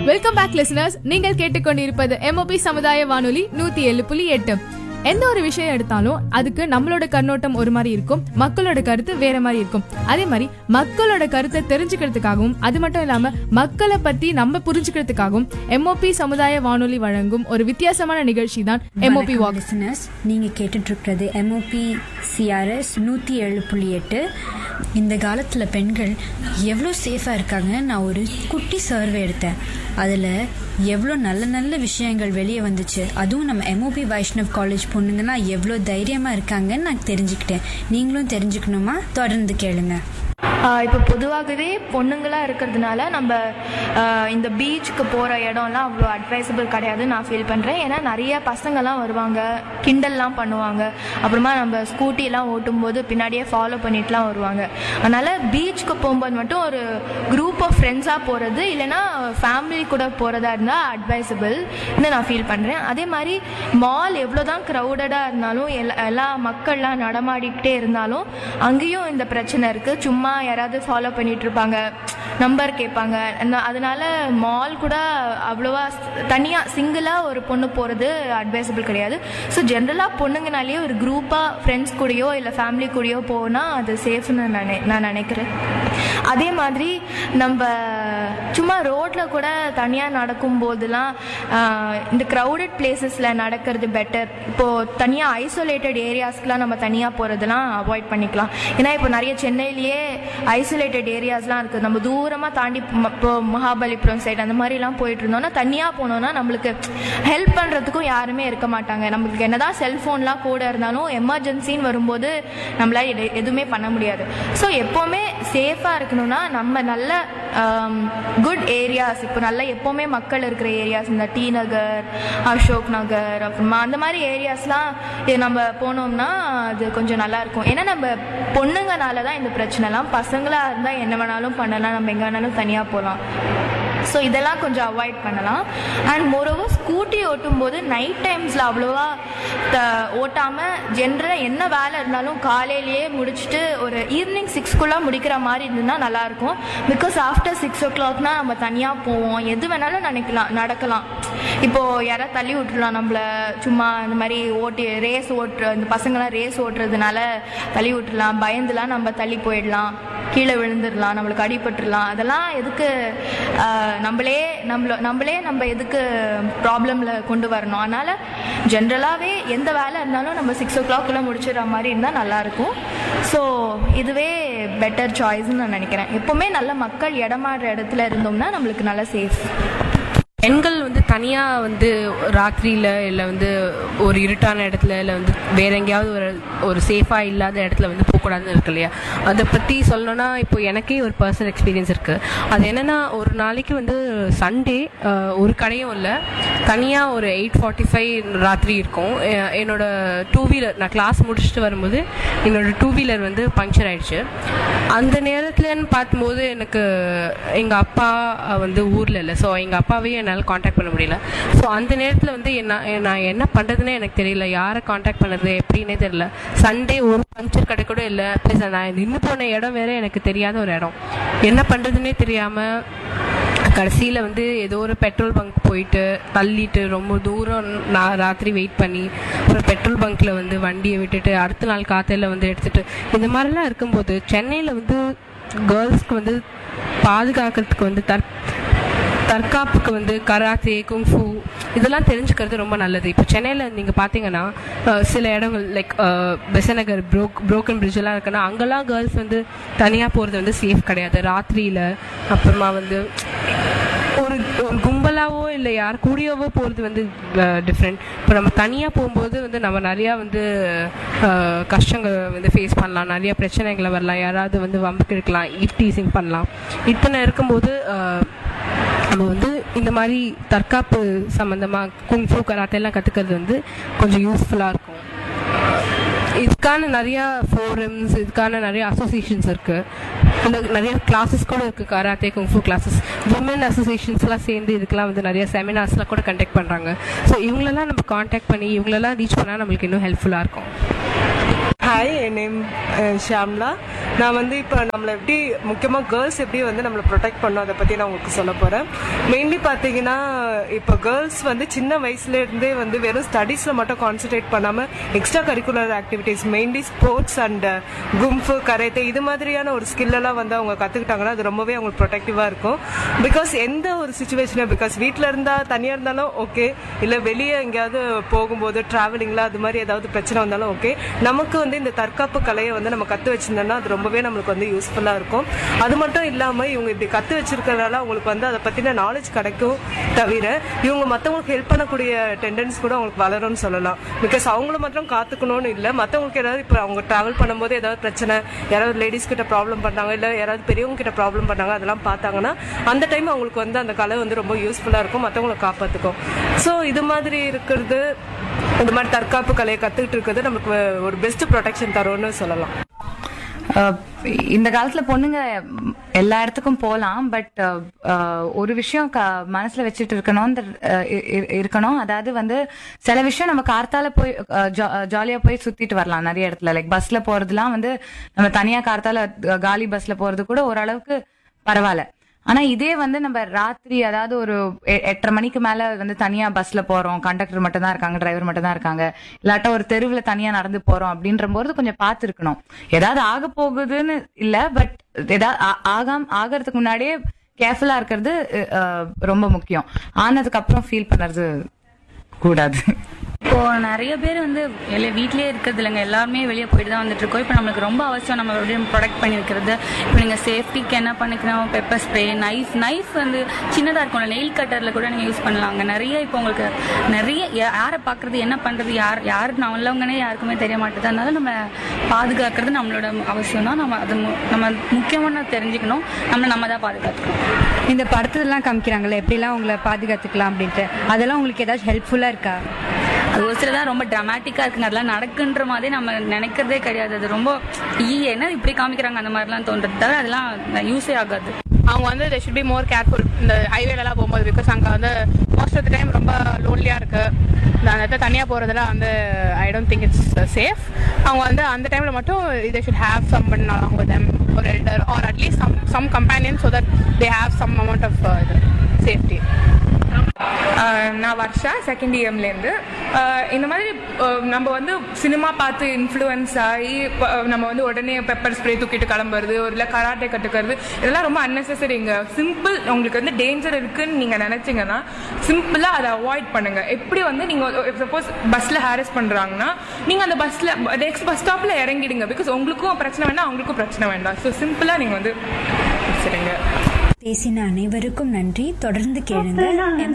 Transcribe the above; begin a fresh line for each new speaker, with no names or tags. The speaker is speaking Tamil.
வெல்கம் பேக் லிசனர்ஸ் நீங்கள் கேட்டுக்கொண்டிருப்பது எம்ஓபி சமுதாய வானொலி நூத்தி ஏழு புள்ளி எட்டு எந்த ஒரு விஷயம் எடுத்தாலும் அதுக்கு நம்மளோட கண்ணோட்டம் ஒரு மாதிரி இருக்கும் மக்களோட கருத்து வேற மாதிரி இருக்கும் அதே மாதிரி மக்களோட கருத்தை தெரிஞ்சுக்கிறதுக்காகவும் அது மட்டும் இல்லாம மக்களை பத்தி நம்ம புரிஞ்சுக்கிறதுக்காகவும் எம்ஓபி சமுதாய வானொலி வழங்கும் ஒரு வித்தியாசமான நிகழ்ச்சி தான் எம்ஓபி வாக்
லிசனர்ஸ் நீங்கள் கேட்டுட்ருக்கிறது எம்ஓபி சிஆர்எஸ் நூற்றி ஏழு புள்ளி எட்டு இந்த காலத்தில் பெண்கள் எவ்வளோ சேஃபாக இருக்காங்கன்னு நான் ஒரு குட்டி சர்வே எடுத்தேன் அதில் எவ்வளோ நல்ல நல்ல விஷயங்கள் வெளியே வந்துச்சு அதுவும் நம்ம எம்ஓபி வைஷ்ணவ் காலேஜ் பொண்ணுங்கன்னா எவ்வளோ தைரியமாக இருக்காங்கன்னு நான் தெரிஞ்சுக்கிட்டேன் நீங்களும் தெரிஞ்சுக்கணுமா தொடர்ந்து கேளுங்க
இப்போ பொதுவாகவே பொண்ணுங்களாக இருக்கிறதுனால நம்ம ஆஹ் இந்த பீச்சுக்கு போகிற இடம்லாம் அவ்வளோ அட்வைசபிள் கிடையாதுன்னு நான் ஃபீல் பண்ணுறேன் ஏன்னா நிறைய பசங்கள்லாம் வருவாங்க கிண்டல்லாம் பண்ணுவாங்க அப்புறமா நம்ம ஸ்கூட்டிலாம் ஓட்டும்போது பின்னாடியே ஃபாலோ பண்ணிட்டுலாம் வருவாங்க அதனால் பீச்சுக்கு போகும்போது மட்டும் ஒரு குரூப் ஆஃப் ஃப்ரெண்ட்ஸாக போகிறது இல்லைன்னா ஃபேமிலி கூட போகிறதா இருந்தால் அட்வைசபிள்னு நான் ஃபீல் பண்ணுறேன் அதே மாதிரி மால் எவ்வளோ தான் க்ரௌடடாக இருந்தாலும் எல்லா எல்லா மக்கள்லாம் நடமாடிக்கிட்டே இருந்தாலும் அங்கேயும் இந்த பிரச்சனை இருக்குது சும்மா யாராவது ஃபாலோ பண்ணிட்டு இருப்பாங்க நம்பர் கேட்பாங்க அந்த- அதனால மால் கூட அவ்வளோவா தனியாக சிங்கிளாக ஒரு பொண்ணு போகிறது அட்வைசபிள் கிடையாது ஸோ ஜென்ரலாக பொண்ணுங்கனாலேயே ஒரு குரூப்பாக ஃப்ரெண்ட்ஸ் கூடயோ இல்லை ஃபேமிலி கூடயோ போனால் அது சேஃப்னு நான் நினை- நான் நினைக்கிறேன் அதே மாதிரி நம்ம சும்மா ரோட்டில் கூட தனியாக நடக்கும்போதெல்லாம் ஆஹ், இந்த க்ரௌடட் பிளேசஸில் நடக்கிறது பெட்டர் இப்போது தனியாக ஐசோலேட்டட் ஏரியாஸ்க்குலாம் நம்ம தனியாக போகிறதெல்லாம் அவாய்ட் பண்ணிக்கலாம் ஏன்னா இப்போ நிறைய சென்னையிலேயே ஐசோலேட்டட் ஏரியாஸ்லாம் இருக்குது நம்ம தூரமாக தாண்டி ம- இப்போ மகாபலிபுரம் சைடு அந்த மாதிரிலாம் போயிட்டு இருந்தோம்னா தனியாக போனோம்னா நம்மளுக்கு ஹெல்ப் பண்ணுறதுக்கும் யாருமே இருக்க மாட்டாங்க நம்மளுக்கு என்னதான் செல்ஃபோன்லாம் கூட இருந்தாலும் எமர்ஜென்சின்னு வரும்போது நம்மளால எது- எதுவுமே பண்ண முடியாது ஸோ எப்போவுமே சேஃபாக இருக்கணும்னா நம்ம நல்ல குட் ஏரியாஸ் இப்போ நல்ல எப்போவுமே மக்கள் இருக்கிற ஏரியாஸ் இந்த டி நகர் அசோக் நகர் அப்புறமா அந்த மாதிரி ஏரியாஸ்லாம் இது நம்ம போனோம்னா அது கொஞ்சம் நல்லா இருக்கும் ஏன்னா நம்ம பொண்ணுங்கனால தான் இந்த பிரச்சனைலாம் பசங்களாக இருந்தால் என்ன வேணாலும் பண்ணலாம் நம்ம எங்கே வேணாலும் தனியாக போகலாம் ஸோ இதெல்லாம் கொஞ்சம் அவாய்ட் பண்ணலாம் அண்ட் மோரோவர் ஸ்கூட்டி ஓட்டும்போது நைட் டைம்ஸில் அவ்வளோவா ஓட்டாமல் ஜென்ரலாக என்ன வேலை இருந்தாலும் காலையிலேயே முடிச்சுட்டு ஒரு ஈவினிங் சிக்ஸ்க்குள்ளே முடிக்கிற மாதிரி இருந்ததுன்னா நல்லாயிருக்கும் பிகாஸ் ஆஃப்டர் சிக்ஸ் ஓ கிளாக்னா நம்ம தனியாக போவோம் எது வேணாலும் நினைக்கலாம் நடக்கலாம் இப்போது யாராவது தள்ளி விட்டுலாம் நம்மள சும்மா இந்த மாதிரி ஓட்டி ரேஸ் ஓட்டுற இந்த பசங்களாம் ரேஸ் ஓட்டுறதுனால தள்ளி விட்டுலாம் பயந்துலாம் நம்ம தள்ளி போயிடலாம் கீழே விழுந்துடலாம் நம்மளுக்கு அடிபட்டுடலாம் அதெல்லாம் எதுக்கு ஆஹ், நம்மளே நம்மள நம்மளே நம்ம எதுக்கு ப்ராப்ளமில் கொண்டு வரணும் அதனால் ஜென்ரலாகவே எந்த வேலை இருந்தாலும் நம்ம சிக்ஸ் ஓ கிளாக்குள்ளே முடிச்சிடுற மாதிரி இருந்தால் நல்லாயிருக்கும் ஸோ இதுவே பெட்டர் சாய்ஸ்னு நான் நினைக்கிறேன் எப்போவுமே நல்ல மக்கள் இடமாடுற இடத்துல இருந்தோம்னா நம்மளுக்கு நல்ல சேஃப்
பெண்கள் வந்து தனியாக வந்து ராத்திரியில் இல்லை வந்து ஒரு இருட்டான இடத்துல இல்லை வந்து வேற எங்கேயாவது ஒரு ஒரு சேஃபாக இல்லாத இடத்துல வந்து போகக்கூடாதுன்னு இருக்கு இல்லையா அதை பற்றி சொல்லணும்னா இப்போ எனக்கே ஒரு பர்சனல் எக்ஸ்பீரியன்ஸ் இருக்குது அது என்னென்னா ஒரு நாளைக்கு வந்து சண்டே ஒரு கடையும் இல்லை தனியாக ஒரு எயிட் ஃபார்ட்டி ஃபைவ் ராத்திரி இருக்கும் எ- என்னோட டூ வீலர் நான் கிளாஸ் முடிச்சுட்டு வரும்போது என்னோட டூ வீலர் வந்து பங்க்சர் ஆயிடுச்சு அந்த நேரத்துலன்னு பார்க்கும்போது எனக்கு எங்கள் அப்பா வந்து ஊரில் இல்லை ஸோ எங்கள் அப்பாவையும் என்னால் காண்டாக்ட் பண்ண முடியல ஸோ அந்த நேரத்தில் வந்து என்ன நான் என்ன பண்ணுறதுனே எனக்கு தெரியல யாரை காண்டாக்ட் பண்ணுறது எப்படின்னே தெரியல சண்டே ஒரு பங்க்சர் கடை கூட இல்லை ப்ளஸ் நான் நின்று போன இடம் வேற எனக்கு தெரியாத ஒரு இடம் என்ன பண்ணுறதுனே தெரியாமல் கடைசியில் வந்து ஏதோ ஒரு பெட்ரோல் பங்க் போயிட்டு தள்ளிட்டு ரொம்ப தூரம் நான் ராத்திரி வெயிட் பண்ணி அப்புறம் பெட்ரோல் பங்க்கில் வந்து வண்டியை விட்டுட்டு அடுத்த நாள் காத்தையில் வந்து எடுத்துட்டு இந்த மாதிரிலாம் இருக்கும்போது சென்னையில் வந்து கேர்ள்ஸ்க்கு வந்து பாதுகாக்கிறதுக்கு வந்து தற் தற்காப்புக்கு வந்து கராத்தே குங்ஃபு இதெல்லாம் தெரிஞ்சுக்கிறது ரொம்ப நல்லது இப்போ சென்னையில் நீங்கள் பார்த்தீங்கன்னா அஹ், சில இடங்கள் லைக் பெசநகர் ப்ரோக் ப்ரோக்கன் பிரிட்ஜ் எல்லாம் இருக்குன்னா அங்கெல்லாம் கேர்ள்ஸ் வந்து தனியாக போகிறது வந்து சேஃப் கிடையாது ராத்திரியில் அப்புறமா வந்து ஒரு ஒரு கும்பலாவோ இல்லை யார் கூடியவோ போகிறது வந்து டிஃப்ரெண்ட் இப்போ நம்ம தனியாக போகும்போது வந்து நம்ம நிறையா வந்து அஹ், கஷ்டங்களை வந்து ஃபேஸ் பண்ணலாம் நிறைய பிரச்சனைகளை வரலாம் யாராவது வந்து வம்புக்கு இருக்கலாம் இப் டீசிங் பண்ணலாம் இத்தனை இருக்கும்போது அஹ், நம்ம வந்து இந்த மாதிரி தற்காப்பு சம்மந்தமாக குங்ஃபு கராத்தே எல்லாம் கற்றுக்கிறது வந்து கொஞ்சம் யூஸ்ஃபுல்லாக இருக்கும் இதுக்கான நிறையா ஃபோரம்ஸ் இதுக்கான நிறைய அசோசியேஷன்ஸ் இருக்குது இல்லை நிறைய கிளாஸஸ் கூட இருக்குது கராத்தே குங்ஃபு கிளாஸஸ் உமன் அசோசியேஷன்ஸ்லாம் சேர்ந்து இதுக்கெல்லாம் வந்து நிறைய செமினார்ஸ்லாம் கூட கண்டக்ட் பண்ணுறாங்க ஸோ இவங்களெல்லாம் நம்ம காண்டாக்ட் பண்ணி இவங்களெல்லாம் ரீச் பண்ணால் நம்மளுக்கு இன்னும் ஹெல்ப்ஃபுல்லாக இருக்கும்
ஹாய் என் நேம் ஷாம்லா நான் வந்து இப்போ நம்மளை எப்படி முக்கியமாக கேர்ள்ஸ் எப்படி வந்து நம்மளை ப்ரொடெக்ட் பண்ணோம் அதை பற்றி நான் உங்களுக்கு சொல்ல போகிறேன் மெயின்லி பார்த்தீங்கன்னா இப்போ கேர்ள்ஸ் வந்து சின்ன வயசுல இருந்தே வந்து வெறும் ஸ்டடீஸில் மட்டும் கான்சென்ட்ரேட் பண்ணாமல் extra curricular activities mainly sports and kung fu karate இது மாதிரியான ஒரு ஸ்கில்லெல்லாம் வந்து அவங்க கற்றுக்கிட்டாங்கன்னா அது ரொம்பவே அவங்களுக்கு ப்ரொடெக்டிவாக இருக்கும் பிகாஸ் எந்த ஒரு சுச்சுவேஷனும் பிகாஸ் வீட்டில் இருந்தால் தனியாக இருந்தாலும் ஓகே இல்லை வெளியே எங்கேயாவது போகும்போது ட்ராவலிங்கில் அது மாதிரி ஏதாவது பிரச்சனை வந்தாலும் ஓகே நமக்கு வந்து இந்த தற்காப்பு கலையை வந்து நம்ம கற்று வச்சிருந்தோம்னா அது ரொம்பவே நம்மளுக்கு வந்து யூஸ்ஃபுல்லாக இருக்கும் அது மட்டும் இல்லாமல் இவங்க இப்படி கற்று வச்சிருக்கிறதால அவங்களுக்கு வந்து அதை பற்றின நாலேஜ் கிடைக்கும் தவிர இவங்க மற்றவங்களுக்கு ஹெல்ப் பண்ணக்கூடிய டெண்டன்ஸ் கூட அவங்களுக்கு வளரும்னு சொல்லலாம் பிகாஸ் அவங்கள மட்டும் காத்துக்கணும்னு இல்லை மற்றவங்களுக்கு ஏதாவது இப்போ அவங்க ட்ராவல் பண்ணும்போது ஏதாவது பிரச்சனை யாராவது லேடிஸ் கிட்ட ப்ராப்ளம் பண்ணாங்க இல்லை யாராவது பெரியவங்க கிட்ட ப்ராப்ளம் பண்ணாங்க அதெல்லாம் பார்த்தாங்கன்னா அந்த டைம் அவங்களுக்கு வந்து அந்த கலை வந்து ரொம்ப யூஸ்ஃபுல்லாக இருக்கும் மற்றவங்களை காப்பாற்றுக்கும் ஸோ இது மாதிரி இருக்கிறது இந்த மாதிரி தற்காப்பு கலையை கற்றுக்கிட்டு இருக்கிறது நமக்கு ஒரு பெஸ்ட் ப்ரொடெக்ஷன் தரும்னு சொல்லலாம்
அஹ் இந்த காலத்துல பொண்ணுங்க ம், எல்லா இடத்துக்கும் போகலாம் பட் ஒரு விஷயம் க- மனசுல வச்சுட்டு இருக்கணும் இந்த, அஹ், இ- இ- இருக்கணும் அதாவது வந்து சில விஷயம் நம்ம கார்த்தால போய் அஹ், ஜா- ஜாலியா போய் சுத்திட்டு வரலாம் நிறைய இடத்துல லைக் பஸ்ல போறதுலாம் வந்து நம்ம தனியா கார்த்தால அஹ், காலி பஸ்ல போறது கூட ஓரளவுக்கு பரவாயில்ல ஆனா இதே வந்து நம்ம ராத்திரி அதாவது ஒரு எ- எட்டரை மணிக்கு மேல வந்து தனியா பஸ்ல போறோம் கண்டக்டர் மட்டும் தான் இருக்காங்க டிரைவர் மட்டும் தான் இருக்காங்க இல்லாட்டா ஒரு தெருவுல தனியா நடந்து போறோம் அப்படின்ற போது கொஞ்சம் பார்த்து இருக்கணும் ஏதாவது ஆக போகுதுன்னு இல்ல பட் ஏதாவது ஆ- ஆகாம ஆகிறதுக்கு முன்னாடியே கேர்ஃபுல்லா இருக்கிறது அஹ், ரொம்ப முக்கியம் ஆனதுக்கு அப்புறம் ஃபீல் பண்ணுறது கூடாது
இப்போ நிறைய பேர் வந்து வெளியே வீட்லயே இருக்கிறது இல்லைங்க எல்லாருமே வெளியே போயிட்டு தான் வந்துட்டு இருக்கோம் இப்போ நம்மளுக்கு ரொம்ப அவசியம் நம்ம எப்படி ப்ரொடெக்ட் பண்ணி வைக்கிறது இப்போ நீங்கள் சேஃப்டிக்கு என்ன பண்ணிக்கணும் பெப்பர் ஸ்ப்ரே நைஃப் நைஃப் வந்து சின்னதாக இருக்கும்ல நெயில் கட்டரில் கூட நீங்கள் யூஸ் பண்ணலாங்க நிறைய இப்போ உங்களுக்கு நிறைய யா- யாரை பார்க்கறது என்ன பண்ணுறது யார் யார் நல்லவங்கன்னே யாருக்குமே தெரிய மாட்டேது அதனால நம்ம பாதுகாக்கிறது நம்மளோட அவசியம் தான் நம்ம அது மு- நம்ம முக்கியமான தெரிஞ்சுக்கணும் நம்ம நம்ம தான் பாதுகாத்துக்கணும்
இந்த படத்துலலாம் காமிக்கிறாங்கல்ல எப்படிலாம் உங்களை பாதுகாத்துக்கலாம் அப்படின்ட்டு அதெல்லாம் உங்களுக்கு ஏதாச்சும் ஹெல்ப்ஃபுல்லாக இருக்கா
அது ஒரு சில தான் ரொம்ப ட்ராமாட்டிக்காக இருக்குங்க அதெல்லாம் நடக்குன்ற மாதிரி நம்ம நினைக்கிறதே கிடையாது அது ரொம்ப ஈ என்ன இப்படி காமிக்கிறாங்க அந்த மாதிரிலாம் தோன்றது தவிர அதெல்லாம் யூஸே ஆகாது
அவங்க வந்து they should be more careful இந்த ஹைவேலலாம் போகும்போது பிகாஸ் அங்கே வந்து மோஸ்ட் ஆஃப் த டைம் ரொம்ப லோன்லியாக இருக்கு இந்த அந்த இடத்துல தனியாக போகிறதெல்லாம் வந்து I don't think it's safe அவங்க வந்து அந்த டைமில் மட்டும் they should have someone along with them ஒரு elder or at least some some companion so that they have some amount of இது சேஃப்டி
ஆஹ் நான் வர்ஷா செகண்ட் இயர்லேருந்து இந்த மாதிரி ஆஹ் நம்ம வந்து சினிமா பார்த்து இன்ஃப்ளூயன்ஸ் ஆகி ப- நம்ம வந்து உடனே பெப்பர் ஸ்ப்ரே தூக்கிட்டு கிளம்புறது ஒரு இல்லை கராட்டே கற்றுக்கிறது இதெல்லாம் ரொம்ப அன்னெசரிங்க சிம்பிள் உங்களுக்கு வந்து டேஞ்சர் இருக்குன்னு நீங்கள் நினச்சிங்கன்னா சிம்பிளாக அதை அவாய்ட் பண்ணுங்க எப்படி வந்து நீங்கள் சப்போஸ் பஸ்ஸில் ஹாரஸ் பண்ணுறாங்கன்னா நீங்கள் அந்த பஸ்ஸில் நெக்ஸ்ட் பஸ் ஸ்டாப்பில் இறங்கிடுங்க பிகாஸ் உங்களுக்கும் பிரச்சனை வேண்டாம் அவங்களுக்கும் பிரச்சனை வேண்டாம் ஸோ சிம்பிளாக நீங்கள் வந்து சரிங்க
பேசின அனைவருக்கும் நன்றி தொடர்ந்து கேளுங்க